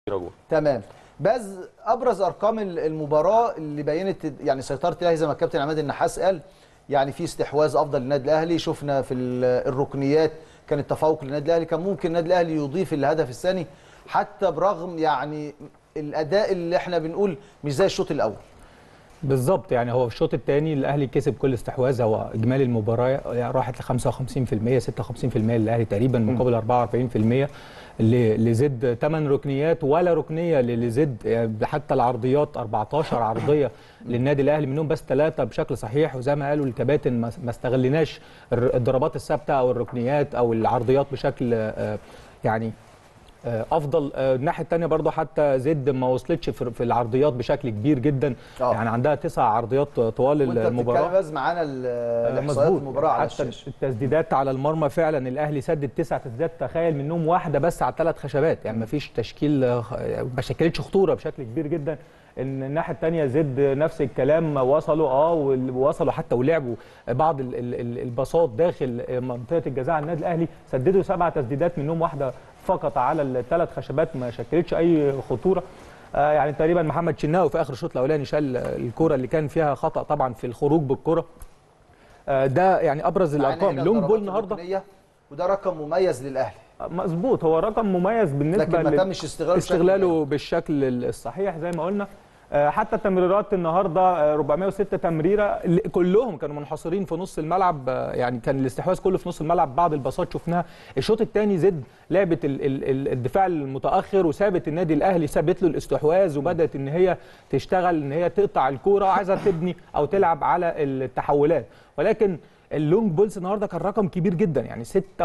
جول تمام بس ابرز ارقام ال- المباراه اللي بينت يعني سيطره الاهلي زي ما الكابتن عماد النحاس قال يعني في استحواذ افضل للنادي الاهلي شفنا في ال- الركنيات كان التفوق للنادي الاهلي كان ممكن النادي الاهلي يضيف الهدف الثاني حتى برغم يعني الاداء اللي احنا بنقول مش زي الشوط الاول بالظبط يعني هو في الشوط الثاني الاهلي كسب كل استحواذ هو اجمالي المباراه يعني راحت ل 55% 56% للاهلي تقريبا مقابل 44% ل- لزد 8 ركنيات ولا ركنيه ل- لزد يعني حتى العرضيات 14 عرضيه للنادي الاهلي منهم بس ثلاثه بشكل صحيح وزي ما قالوا الكباتن ما ما استغلناش الر- الضربات الثابته او الركنيات او العرضيات بشكل آه، يعني آه، افضل آه، الناحيه الثانيه برضه حتى زد ما وصلتش في في العرضيات بشكل كبير جدا آه. يعني عندها تسع عرضيات طوال وانت بتتكلم المباراه بس معانا ال- آه، الاحصائيات مظبوط. المباراه على حتى الشاشه التسديدات على المرمى فعلا الاهلي سدد تسع تسديدات تخيل منهم واحده بس على ثلاث خشبات يعني ما فيش تشكيل آه، ما شكلتش خطوره بشكل كبير جدا ان الناحيه الثانيه زد نفس الكلام وصلوا اه ووصلوا حتى ولعبوا بعض ال- ال- ال- الباصات داخل منطقه الجزاء على النادي الاهلي سددوا سبع تسديدات منهم واحده فقط على الثلاث خشبات ما شكلتش اي خطوره آه، يعني تقريبا محمد شناوي في اخر الشوط الاولاني شال الكره اللي كان فيها خطا طبعا في الخروج بالكره آه، ده يعني ابرز معانا الارقام هنا لونج الضربات بول النهارده الركنية، وده رقم مميز للاهلي مظبوط هو رقم مميز بالنسبه لكن ما لل- تمش استغلاله بشكل استغلاله بالشكل الصحيح زي ما قلنا آه، حتى التمريرات النهارده آه، 406 تمريره اللي كلهم كانوا منحصرين في نص الملعب آه، يعني كان الاستحواذ كله في نص الملعب بعض الباصات شفناها الشوط الثاني زد لعبت ال- ال- ال- الدفاع المتاخر وسابت النادي الاهلي سابت له الاستحواذ وبدات ان هي تشتغل ان هي تقطع الكوره وعايزه تبني او تلعب على التحولات ولكن اللونج بولز النهارده كان رقم كبير جدا يعني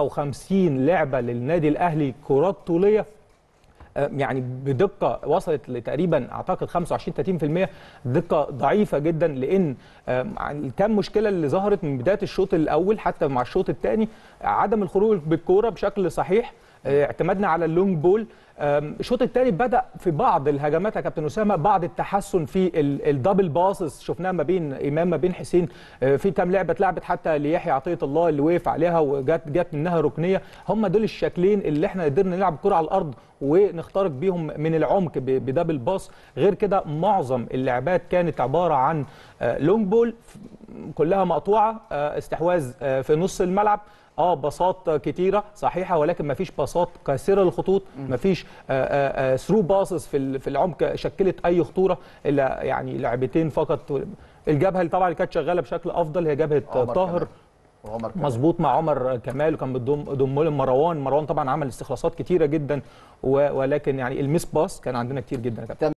56 لعبه للنادي الاهلي كرات طوليه آه، يعني بدقه وصلت لتقريبا اعتقد 25 30% دقه ضعيفه جدا لان آه، كم مشكله اللي ظهرت من بدايه الشوط الاول حتى مع الشوط الثاني عدم الخروج بالكوره بشكل صحيح آه، اعتمدنا على اللونج بول آم، الشوط الثاني بدا في بعض الهجمات يا كابتن اسامه بعض التحسن في ال- الدبل باسز شفناها ما بين امام ما بين حسين آه، في كام لعبه اتلعبت حتى ليحيى عطيه الله اللي وقف عليها وجت جت منها ركنيه هم دول الشكلين اللي احنا قدرنا نلعب كره على الارض ونخترق بيهم من العمق ب- بدبل باس غير كده معظم اللعبات كانت عباره عن آه، لونج بول ف- كلها مقطوعه آه، استحواذ آه، في نص الملعب اه باصات كتيره صحيحه ولكن ما فيش باصات كاسره الخطوط ما فيش ثرو باسز في ال- في العمق شكلت اي خطوره الا يعني لعبتين فقط الجبهه اللي طبعا اللي كانت شغاله بشكل افضل هي جبهه عمر طاهر كمال. وعمر كمال. مظبوط مع عمر كمال وكان بتضم ضم له مروان مروان طبعا عمل استخلاصات كتيره جدا و- ولكن يعني الميس باس كان عندنا كتير جدا يا كابتن